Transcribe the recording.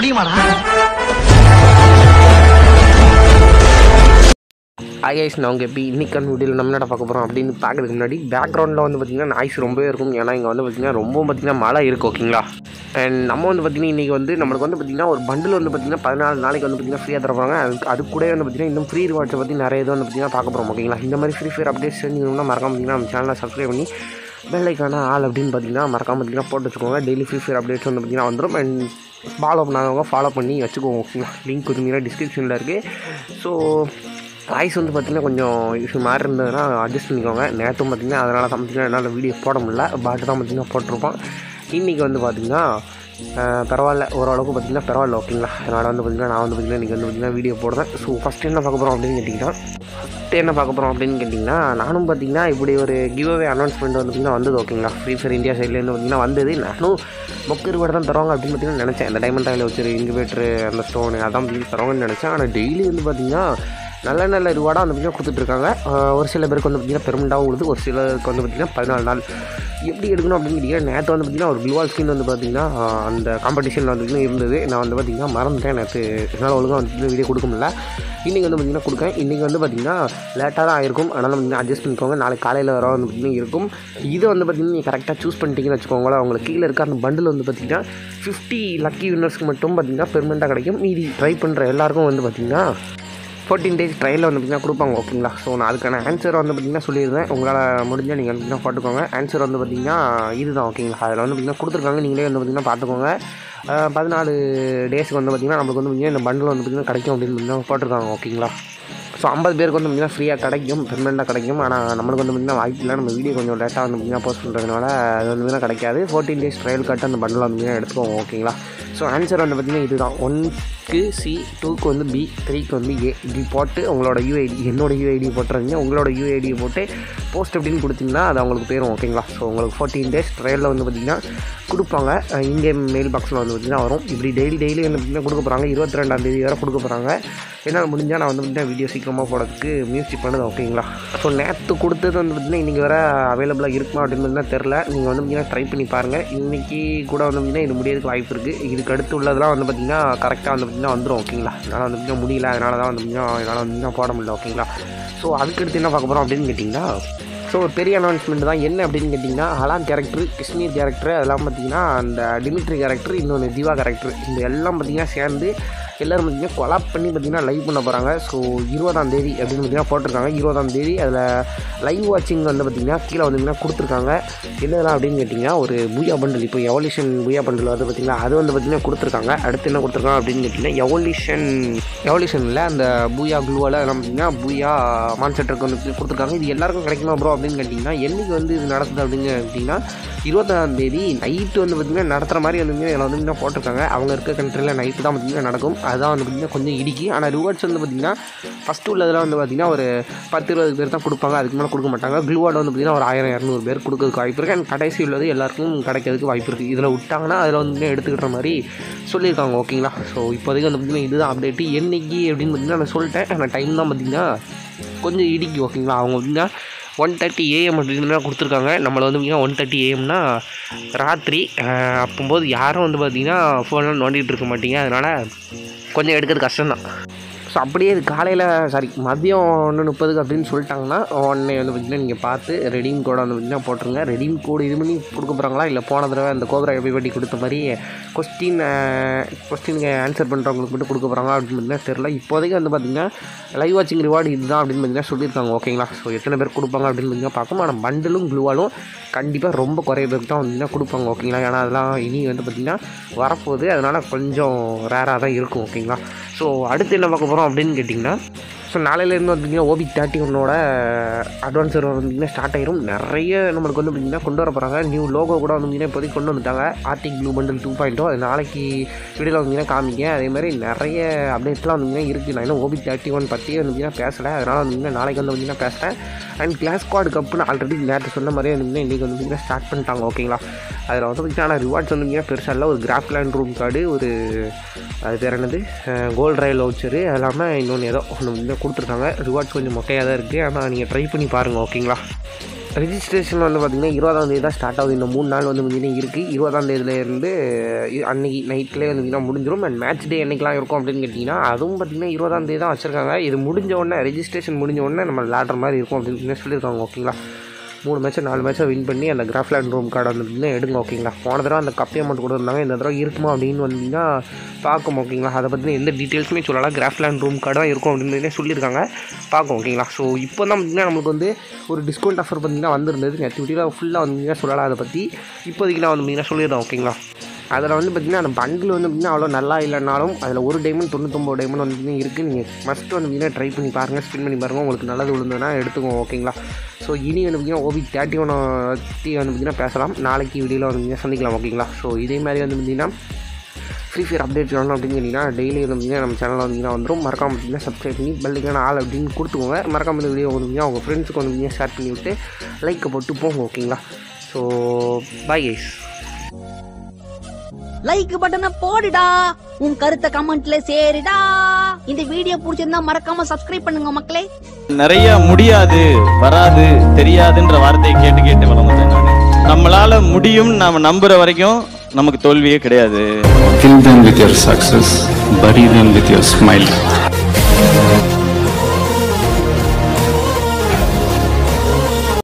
முடியுமாடா IS நான் உங்கள் எப்படி இன்னைக்கான வீடியோவில் நம்ம என்ன பார்க்க போகிறோம் அப்படின்னு பார்க்கறதுக்கு முன்னாடி பேக்ரவுண்டில் வந்து பார்த்திங்கன்னா நாய்ஸ் ரொம்பவே இருக்கும் ஏன்னா இங்கே வந்து பார்த்திங்கன்னா ரொம்ப பார்த்திங்கன்னா மழை இருக்குது ஓகேங்களா அண்ட் நம்ம வந்து பார்த்திங்கன்னா இன்றைக்கி வந்து நம்மளுக்கு வந்து பார்த்திங்கன்னா ஒரு பண்டில் வந்து பார்த்திங்கன்னா பதினாலு நாளைக்கு வந்து பார்த்திங்கன்னா ஃப்ரீயாக தரப்பாங்க அதுக்கு அது கூட வந்து பார்த்திங்கன்னா இன்னும் ஃப்ரீ ரிவார்ட்ஸை பற்றி நிறைய இது வந்து பார்த்திங்கன்னா பார்க்க போகிறோம் ஓகேங்களா இந்த மாதிரி ஃப்ரீ ஃபயர் அப்டேட்ஸ் தெரிஞ்சுக்கணும்னா மறக்காம பார்த்திங்கன்னா நம்ம சேனலை சப்ஸ்கிரைப் பண்ணி பெல்லைக்கான ஆள் அப்படின்னு பார்த்தீங்கன்னா மறக்காம பார்த்தீங்கன்னா போட்டு வச்சுக்கோங்க டெய்லி ஃப்ரீ ஃபயர் அப்டேட்ஸ் வந்து பார்த்திங்கன்னா வந்துடும் அண்ட் ஃபாலோ பண்ணாதவங்க ஃபாலோ பண்ணி வச்சுக்கோங்க ஓகேங்களா லிங்க் பார்த்தீங்கன்னா டிஸ்கிரிப்ஷனில் இருக்குது ஸோ வாய்ஸ் வந்து பார்த்திங்கன்னா கொஞ்சம் இஷ்யூ மாதிரி இருந்ததுன்னா அட்ஜஸ்ட் பண்ணிக்கோங்க நேற்றும் பார்த்திங்கன்னா அதனால தான் பார்த்திங்கன்னா என்னால் வீடியோ போட முடியல பாட்டு தான் பார்த்திங்கன்னா போட்டிருப்போம் இன்றைக்கி வந்து பார்த்திங்கன்னா ஆஹ், பரவாயில்ல ஓரளவுக்கு பார்த்திங்கன்னா பரவாயில்ல ஓகேங்களா அதனால் வந்து பார்த்திங்கன்னா நான் வந்து பார்த்திங்கன்னா இன்றைக்கி வந்து பார்த்திங்கன்னா வீடியோ போடுறேன் ஸோ ஃபஸ்ட்டு என்ன பார்க்க போகிறோம் அப்படின்னு கேட்டிங்கன்னா ஃபஸ்ட்டு என்ன பார்க்க போகிறோம் அப்படின்னு கேட்டிங்கன்னா நானும் பார்த்திங்கன்னா இப்படி ஒரு கிவ்அவே அனௌன்ஸ்மெண்ட் வந்து பார்த்திங்கன்னா வந்தது ஓகேங்களா ஃப்ரீ ஃபயர் இந்தியா சைட்லேருந்து பார்த்திங்கன்னா வந்தது நானும் புக்கு ரிவார்டு தான் தருவாங்க அப்படின்னு பார்த்தீங்கன்னா நினச்சேன் இந்த டைமண்ட் ஆயில் வச்சு இன்குபேட்டர் அந்த ஸ்டோனு அதான் பார்த்திங்கன்னா தருவாங்கன்னு நினச்சேன் ஆனால் டெய்லி வந்து பார்த்திங்கன்னா நல்ல நல்ல ரிவார்டாக வந்து பார்த்திங்கன்னா கொடுத்துட்ருக்காங்க ஒரு சில பேருக்கு வந்து பார்த்திங்கன்னா பெருமெண்டாகவும் கொடுத்து ஒரு சிலருக்கு வந்து பார்த்திங்கன்னா பதினாலு நாள் எப்படி எடுக்கணும் அப்படின்னு கேட்டிங்கன்னா நேற்று வந்து பார்த்திங்கன்னா ஒரு க்ளூவால் ஸ்கின் வந்து பார்த்திங்கன்னா ஆஹ், அந்த காம்படிஷனில் வந்து பார்த்திங்கன்னா இருந்தது நான் வந்து பார்த்திங்கன்னா மறந்துட்டேன் நேற்று என்னால் ஒழுங்காக வந்து வீடியோ கொடுக்க முடியல இன்றைக்கி வந்து பார்த்திங்கன்னா கொடுக்கேன் இன்றைக்கி வந்து பார்த்திங்கன்னா லேட்டாக தான் ஆயிருக்கும் அதனால் வந்து அட்ஜஸ்ட் பண்ணிக்கோங்க நாளைக்கு காலையில் வர வந்து பார்த்திங்கன்னா இருக்கும் இது வந்து பார்த்திங்கன்னா நீங்கள் கரெக்டாக சூஸ் பண்ணிட்டீங்கன்னு வச்சுக்கோங்களேன் உங்களுக்கு கீழே இருக்க அந்த பண்டில் வந்து பார்த்திங்கன்னா ஃபிஃப்டி லக்கி வின்னர்ஸ்க்கு மட்டும் பார்த்திங்கன்னா பெர்மனெண்ட்டாக கிடைக்கும் மீதி ட்ரை பண்ணுற எல்லாருக்கும் வந்து பார்த்திங்கன்னா ஃபோர்டீன் டேஸ் ட்ரையலில் வந்து பார்த்திங்கன்னா கொடுப்பாங்க ஓகேங்களா ஸோ நான் அதுக்கான ஆன்சர் வந்து பார்த்திங்கன்னா சொல்லியிருந்தேன் உங்களால் முடிஞ்சால் நீங்கள் வந்து பார்த்திங்கன்னா போட்டுக்கோங்க ஆன்சர் வந்து பார்த்திங்கன்னா இதுதான் ஓகேங்களா அதில் வந்து பார்த்திங்கன்னா கொடுத்துருக்காங்க நீங்களே வந்து பார்த்திங்கன்னா பார்த்துக்கோங்க அஹ், பதினாலு டேஸ்க்கு வந்து பார்த்திங்கன்னா நம்மளுக்கு வந்து பார்த்திங்கன்னா இந்த பண்டில் வந்து பார்த்திங்கன்னா கிடைக்கும் அப்படின்னு பார்த்திங்கன்னா போட்டிருக்காங்க ஓகேங்களா ஸோ ஐம்பது பேருக்கு வந்து பார்த்திங்கன்னா ஃப்ரீயாக கிடைக்கும் பெர்மனெண்ட்டாக கிடைக்கும் ஆனால் நம்மளுக்கு வந்து பார்த்திங்கன்னா வாய்ப்பு இல்லை நம்ம வீடியோ கொஞ்சம் லேட்டாக வந்து பார்த்திங்கன்னா போஸ்ட் பண்ணுறதுனால அது வந்து பார்த்திங்கன்னா கிடைக்காது ஃபோர்டீன் டேஸ் ட்ரையல் கட்டு அந்த பண்டில் வந்து பார்த்திங்கன்னா எடுத்துக்கோங்க ஓகேங்களா ஸோ ஆன்சர் வந்து பார்த்திங்கன்னா இதுதான் ஒன்க்கு சி டூக்கு வந்து பி த்ரீக்கு வந்து ஏ இப்படி போட்டு உங்களோட யூஐடி என்னோட யூஐடி போட்டுறீங்க உங்களோட யூஐடியை போட்டு போஸ்ட் அப்படின்னு கொடுத்தீங்கன்னா அது அவங்களுக்கு போயிடும் ஓகேங்களா ஸோ உங்களுக்கு ஃபோர்டீன் டேஸ் ட்ரையலில் வந்து பார்த்திங்கன்னா கொடுப்பாங்க இங்கே மெயில் பாக்ஸில் வந்து பார்த்திங்கன்னா வரும் இப்படி டெய்லி டெய்லி வந்து பார்த்திங்கன்னா கொடுக்க போகிறாங்க இருபத்தி ரெண்டாம் தேதி வரை கொடுக்க போகிறாங்க என்னால் முடிஞ்சால் நான் வந்து பார்த்திங்கன்னா வீடியோ சீக்கிரமாக போடுறதுக்கு முயற்சி பண்ணுது ஓகேங்களா ஸோ நேற்று கொடுத்தது வந்து பார்த்திங்கன்னா இன்றைக்கி வர அவைலபிளாக இருக்குமா அப்படின்னு தான் தெரில நீங்கள் வந்து பார்த்திங்கன்னா ட்ரை பண்ணி பாருங்கள் இன்றைக்கி கூட வந்து பார்த்திங்கன்னா இது முடியறதுக்கு வாய்ப்பு இருக்குது இதுக்கு அடுத்து உள்ளதெல்லாம் வந்து பார்த்திங்கன்னா கரெக்டாக வந்து பார்த்திங்கன்னா வந்துடும் ஓகேங்களா என்னால் வந்து பார்த்திங்கன்னா முடியல அதனால தான் வந்து பார்த்திங்கன்னா என்னால் வந்து பார்த்திங்கன்னா போட முடியல ஓகேங்களா ஸோ அதுக்கடுத்து என்ன பார்க்க போகிறோம் அப்படின்னு கேட்டிங்கன்னா ஸோ ஒரு பெரிய அனௌன்ஸ்மெண்ட் தான் என்ன அப்படின்னு கேட்டிங்கன்னா ஹலான் கேரக்டர் கிருஷ்ணீர் கேரக்டர் அதெல்லாம் பார்த்தீங்கன்னா அந்த டிமிட்ரி கேரக்டர் இன்னொன்று திவா கேரக்டர் இந்த எல்லாம் பார்த்தீங்கன்னா சேர்ந்து எல்லோரும் பார்த்தீங்கன்னா கொலாப் பண்ணி பார்த்தீங்கன்னா லைவ் பண்ண போகிறாங்க ஸோ இருபதாம் தேதி அப்படின்னு பார்த்தீங்கன்னா போட்டிருக்காங்க இருபதாம் தேதி அதில் லைவ் வாட்சிங் வந்து பார்த்தீங்கன்னா கீழே வந்து கொடுத்துருக்காங்க என்னதெல்லாம் அப்படின்னு கேட்டிங்கன்னா ஒரு பூயா பண்டில் இப்போ எவல்யூஷன் பூயா பண்டில் வந்து பார்த்தீங்கன்னா அது வந்து பார்த்தீங்கன்னா கொடுத்துருக்காங்க அடுத்து என்ன கொடுத்துருக்காங்க அப்படின்னு கேட்டிங்கன்னா எவல்யூஷன் எவல்யூஷனில் அந்த பூயா க்ளூவால் எல்லாம் பார்த்தீங்கன்னா பூயா மான்செட்டருக்கு வந்து கொடுத்துருக்காங்க இது எல்லாருக்கும் கிடைக்குமா ப்ரோ அப்படின்னு கேட்டிங்கன்னா என்னைக்கு வந்து இது நடக்குது அப்படின்னு கேட்டிங்கன்னா இருபத்தாம் தேதி நைட்டு வந்து பார்த்திங்கன்னா நடத்துகிற மாதிரி வந்து இதில் வந்து பார்த்தீங்கன்னா போட்டிருக்காங்க அவங்க இருக்க கண்ட்ரியில் நைட்டு தான் பார்த்திங்கன்னா நடக்கும் அதுதான் வந்து பார்த்திங்கன்னா கொஞ்சம் இடிக்கி ஆனால் ரிவார்ட்ஸ் வந்து பார்த்திங்கன்னா ஃபஸ்ட்டு உள்ளதெல்லாம் வந்து பார்த்திங்கன்னா ஒரு பத்து இருபது பேர் தான் கொடுப்பாங்க அதுக்கு மேலே கொடுக்க மாட்டாங்க க்ளூவார்டு வந்து பார்த்திங்கன்னா ஒரு ஆயிரம் இரநூறு பேர் கொடுக்கறதுக்கு வாய்ப்பு இருக்குது அண்ட் கடைசி உள்ளது எல்லாருக்கும் கிடைக்கிறதுக்கு வாய்ப்பு இருக்குது இதில் விட்டாங்கன்னா அதில் வந்து எடுத்துக்கிற மாதிரி சொல்லியிருக்காங்க ஓகேங்களா ஸோ இப்போதைக்கு வந்து பார்த்திங்கன்னா இதுதான் அப்டேட்டு என்னைக்கு அப்படின்னு பார்த்திங்கன்னா நான் சொல்லிட்டேன் ஆனால் டைம் தான் பார்த்திங்கன்னா கொஞ்சம் இடிக்கி ஓகேங்களா அவங்க பார்த்திங்கன்னா ஒன் தேர்ட்டி ஏஎம் அப்படின்னு தான் கொடுத்துருக்காங்க நம்மளை வந்து பார்த்திங்கன்னா ஒன் தேர்ட்டி ஏஎம்னா ராத்திரி அஹ், அப்போம்போது யாரும் வந்து பார்த்திங்கன்னா ஃபோனில் நோண்டிகிட்டு இருக்க மாட்டீங்க அதனால் கொஞ்சம் எடுக்கிறது கஷ்டம்தான் ஸோ அப்படியே இது காலையில் சாரி மதியம் ஒன்று முப்பதுக்கு அப்படின்னு சொல்லிட்டாங்கன்னா உடனே வந்து பார்த்திங்கன்னா நீங்கள் பார்த்து ரெடீம் கோடை வந்து பார்த்திங்கன்னா போட்டுருங்க ரெடீம் கோடு இது பண்ணி கொடுக்க போகிறாங்களா இல்லை போன தடவை அந்த கோபரா எப்படி கொடுத்த மாதிரி கொஸ்டின் கொஸ்டினுக்கு ஆன்சர் பண்ணுறவங்களுக்கு மட்டும் கொடுக்க போகிறாங்களா அப்படின்னு பார்த்தீங்கன்னா தெரில இப்போதைக்கு வந்து பார்த்திங்கன்னா லைவ் வாட்சிங் ரிவார்டு இதுதான் அப்படின்னு பார்த்தீங்கன்னா சொல்லியிருக்காங்க ஓகேங்களா ஸோ எத்தனை பேர் கொடுப்பாங்க அப்படின்னு பார்த்தீங்கன்னா பார்க்கணும் ஆனால் பண்டிலும் க்ளூவாலும் கண்டிப்பாக ரொம்ப குறைய பேருக்கு தான் வந்து கொடுப்பாங்க ஓகேங்களா ஏன்னா அதெல்லாம் இனி வந்து பார்த்திங்கன்னா வரப்போகுது அதனால் கொஞ்சம் ரேராக தான் இருக்கும் ஓகேங்களா ஸோ அடுத்து என்ன பார்க்க போகிறோம் அப்படின்னு கேட்டிங்கன்னா ஸோ நாளையிலேருந்து வந்தீங்கன்னா ஓபி தேர்ட்டி ஒன்னோட அட்வான்ஸ் சர்வர் வந்தீங்கன்னா ஸ்டார்ட் ஆயிரும் நிறைய நம்மளுக்கு வந்து பார்த்திங்கன்னா கொண்டு வர போகிறாங்க நியூ லோகோ கூட வந்து பார்த்திங்கன்னா இப்போதைக்கு கொண்டு வந்துட்டாங்க ஆர்டிக் ப்ளூ பண்டில் டூ பாயிண்ட்டோ அது நாளைக்கு வீடியோவில் வந்தீங்கன்னா காமிங்க அதே மாதிரி நிறைய அப்டேட்லாம் வந்தீங்கன்னா இருக்குது நான் இன்னும் ஓபி தேர்ட்டி ஒன் பற்றி வந்தீங்கன்னா பேசலை அதனால் வந்தீங்கன்னா நாளைக்கு வந்து வந்தீங்கன்னா பேசுகிறேன் அண்ட் கிளாஸ் ஸ்குவாட் கப்புன்னு ஆல்ரெடி நேற்று சொன்ன மாதிரியே வந்தீங்கன்னா இன்றைக்கி வந்து பார்த்திங்கன்னா ஸ்டார்ட் பண்ணிட்டாங்க ஓகேங்களா அதில் வந்து பார்த்திங்கன்னா ஆனால் ரிவார்ட்ஸ் வந்து பார்த்திங்கன்னா பெருசாக இல்லை ஒரு கிராஃப் லேண்ட் ரூம் கார்டு ஒரு அது பேர் என்னது கோல்ட் ரயில் வவுச்சரு அது இல்லாமல் இன்னொன்று ஏதோ ஒன்று வந்து கொடுத்துருக்காங்க ரிவார்ட்ஸ் கொஞ்சம் மொக்கையாக தான் இருக்குது ஆனால் நீங்கள் ட்ரை பண்ணி பாருங்கள் ஓகேங்களா ரெஜிஸ்ட்ரேஷன் வந்து பார்த்திங்கன்னா இருபதாம் தேதி தான் ஸ்டார்ட் ஆகுது இந்த மூணு நாள் வந்து பார்த்திங்கன்னா இருக்குது இருபதாம் தேதியிலேருந்து அன்னைக்கு நைட்லேயே வந்து பார்த்திங்கன்னா முடிஞ்சிடும் அண்ட் மேட்ச் டே என்னைக்கெலாம் இருக்கும் அப்படின்னு கேட்டிங்கன்னா அதுவும் பார்த்திங்கன்னா இருபதாம் தேதி தான் வச்சுருக்காங்க இது முடிஞ்ச உடனே ரெஜிஸ்ட்ரேஷன் முடிஞ்ச உடனே நம்ம விளாட்ற மாதிரி இருக்கும் அப்படின்னு சொல்லியிருக்காங்க ஓகேங்களா மூணு மேட்ச்சை நாலு மேட்ச்சை வின் பண்ணி அந்த கிராஃப்லேண்ட் ரூம் கார்டு வந்து பார்த்திங்கன்னா எடுங்க ஓகேங்களா போன தடவை அந்த கப் அமௌண்ட் கொடுத்துருந்தாங்க இந்த தடவை இருக்குமா அப்படின்னு வந்தீங்கன்னா பார்க்கும் ஓகேங்களா அதை பற்றி எந்த டீட்டெயில்ஸுமே சொல்லலாம் கிராஃப்லேண்ட் ரூம் கார்டு தான் இருக்கும் அப்படின்னு சொல்லியிருக்காங்க பார்க்கும் ஓகேங்களா ஸோ இப்போ தான் பார்த்திங்கன்னா நம்மளுக்கு வந்து ஒரு டிஸ்கவுண்ட் ஆஃபர் பார்த்திங்கன்னா வந்திருந்தது ஆக்டிவிட்டியில் ஃபுல்லாக வந்து சொல்லலாம் அதை பற்றி இப்போதைக்கு நான் வந்து பார்த்திங்கன்னா சொல்லிடுறேன் ஓகேங்களா அதில் வந்து பார்த்திங்கன்னா அந்த பண்டில் வந்து பார்த்திங்கன்னா அவ்வளோ நல்லா இல்லைனாலும் அதில் ஒரு டைமண்ட் தொண்ணூத்தொம்பது டைமண்ட் வந்து பார்த்திங்கன்னா இருக்குது நீங்கள் ஃபஸ்ட்டு வந்து பார்த்திங்கன்னா ட்ரை பண்ணி பாருங்கள் ஸ்பின் பண்ணி பாருங்கள் உங்களுக்கு நல்லது விழுந்ததுன்னா எடுத்துக்கோங்க ஓகேங்களா ஸோ இனி வந்து பார்த்திங்கன்னா ஓபி தேர்ட்டி ஒன் பற்றி வந்து பார்த்திங்கன்னா பேசலாம் நாளைக்கு வீடியோவில் வந்து பார்த்திங்கன்னா சந்திக்கலாம் ஓகேங்களா ஸோ இதே மாதிரி வந்து பார்த்திங்கன்னா ஃப்ரீ ஃபயர் அப்டேட் வேணும் அப்படின்னு கேட்டிங்கன்னா டெய்லி வந்து பார்த்திங்கன்னா நம்ம சேனலில் வந்தீங்கன்னா வந்துடும் மறக்காம பார்த்திங்கன்னா சப்ஸ்கிரைப் பண்ணி பெல்லிங்கான ஆள் அப்படின்னு கொடுத்துக்கோங்க மறக்காம இந்த வீடியோ வந்து பார்த்திங்கன்னா உங்கள் ஃப்ரெண்ட்ஸுக்கு வந்து பார்த்திங்கன்னா ஷேர் பண்ணி விட்டு லைக்கை போட்டு போங்க ஓகேங்களா ஸோ பாய் கைஸ் லைக் பட்டனை போடுடா உன் கருத்தை கமெண்ட்ல சேருடா இந்த வீடியோ பிடிச்சிருந்தா மறக்காம சப்ஸ்கிரைப் பண்ணுங்க மக்களே நிறைய முடியாது வராது தெரியாதுன்ற வார்த்தையை கேட்டு கேட்டு வளர்ந்துட்டேன் நானு நம்மளால முடியும் நாம நம்புற வரைக்கும் நமக்கு தோல்வியே கிடையாது Kill them with your success, bury them with your smile.